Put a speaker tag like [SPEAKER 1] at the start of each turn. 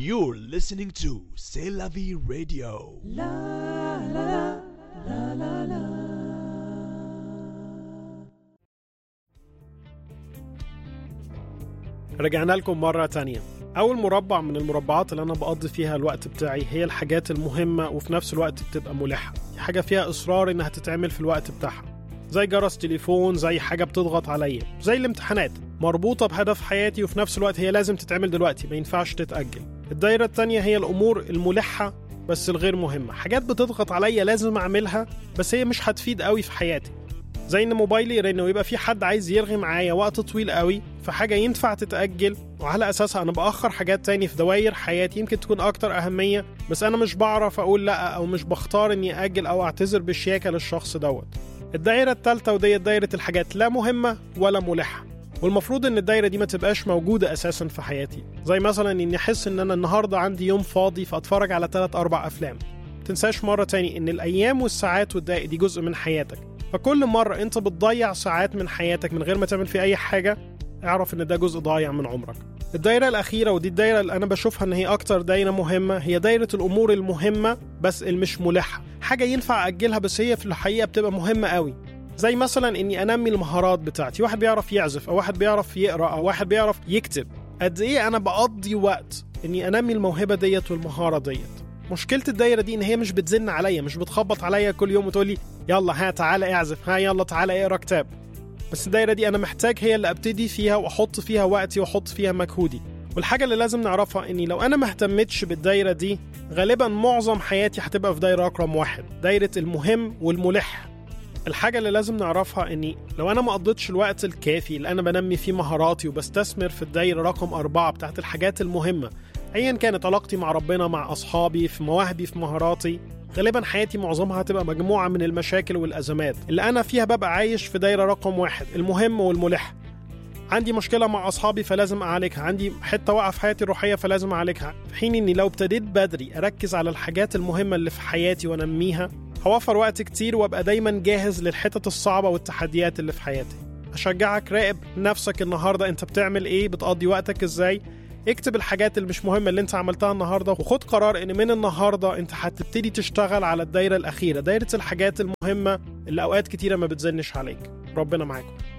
[SPEAKER 1] You're listening to C'est la vie radio.
[SPEAKER 2] رجعنا لكم مرة تانية أول مربع من المربعات اللي أنا بقضي فيها الوقت بتاعي هي الحاجات المهمة وفي نفس الوقت بتبقى ملحة حاجة فيها إصرار إنها تتعمل في الوقت بتاعها زي جرس تليفون زي حاجة بتضغط عليا زي الامتحانات مربوطة بهدف حياتي وفي نفس الوقت هي لازم تتعمل دلوقتي ما ينفعش تتأجل الدايرة التانية هي الأمور الملحة بس الغير مهمة حاجات بتضغط عليا لازم أعملها بس هي مش هتفيد قوي في حياتي زي ان موبايلي يرن ويبقى في حد عايز يرغي معايا وقت طويل قوي في حاجه ينفع تتاجل وعلى اساسها انا باخر حاجات تاني في دوائر حياتي يمكن تكون اكتر اهميه بس انا مش بعرف اقول لا او مش بختار اني اجل او اعتذر بالشياكه للشخص دوت الدايره الثالثه ودي دايره الحاجات لا مهمه ولا ملحه والمفروض ان الدايره دي ما تبقاش موجوده اساسا في حياتي زي مثلا اني احس ان انا النهارده عندي يوم فاضي فاتفرج على 3 4 افلام تنساش مرة تاني إن الأيام والساعات والدقائق دي جزء من حياتك فكل مرة أنت بتضيع ساعات من حياتك من غير ما تعمل فيه أي حاجة اعرف إن ده جزء ضايع من عمرك الدايرة الأخيرة ودي الدايرة اللي أنا بشوفها إن هي أكتر دايرة مهمة هي دايرة الأمور المهمة بس المش ملحة حاجة ينفع أجلها بس هي في الحقيقة بتبقى مهمة قوي زي مثلا إني أنمي المهارات بتاعتي واحد بيعرف يعزف أو واحد بيعرف يقرأ أو واحد بيعرف يكتب قد إيه أنا بقضي وقت إني أنمي الموهبة ديت والمهارة ديت مشكله الدايره دي ان هي مش بتزن عليا مش بتخبط عليا كل يوم وتقول لي يلا ها تعالى اعزف ها يلا تعالى اقرا كتاب بس الدايره دي انا محتاج هي اللي ابتدي فيها واحط فيها وقتي واحط فيها مجهودي والحاجه اللي لازم نعرفها اني لو انا ما اهتمتش بالدايره دي غالبا معظم حياتي هتبقى في دايره رقم واحد دايره المهم والملح الحاجة اللي لازم نعرفها اني لو انا ما قضيتش الوقت الكافي اللي انا بنمي فيه مهاراتي وبستثمر في الدايرة رقم أربعة بتاعت الحاجات المهمة ايا كانت علاقتي مع ربنا مع اصحابي في مواهبي في مهاراتي غالبا حياتي معظمها هتبقى مجموعة من المشاكل والأزمات اللي أنا فيها ببقى عايش في دايرة رقم واحد المهم والملح عندي مشكلة مع أصحابي فلازم أعالجها عندي حتة واقعة في حياتي الروحية فلازم أعالجها في حين إني لو ابتديت بدري أركز على الحاجات المهمة اللي في حياتي وأنميها هوفر وقت كتير وأبقى دايما جاهز للحتت الصعبة والتحديات اللي في حياتي أشجعك راقب نفسك النهاردة أنت بتعمل إيه بتقضي وقتك إزاي اكتب الحاجات اللي مش مهمة اللي انت عملتها النهاردة وخد قرار ان من النهاردة انت هتبتدي تشتغل على الدايرة الأخيرة دايرة الحاجات المهمة اللي أوقات كتيرة ما بتزنش عليك ربنا معاكم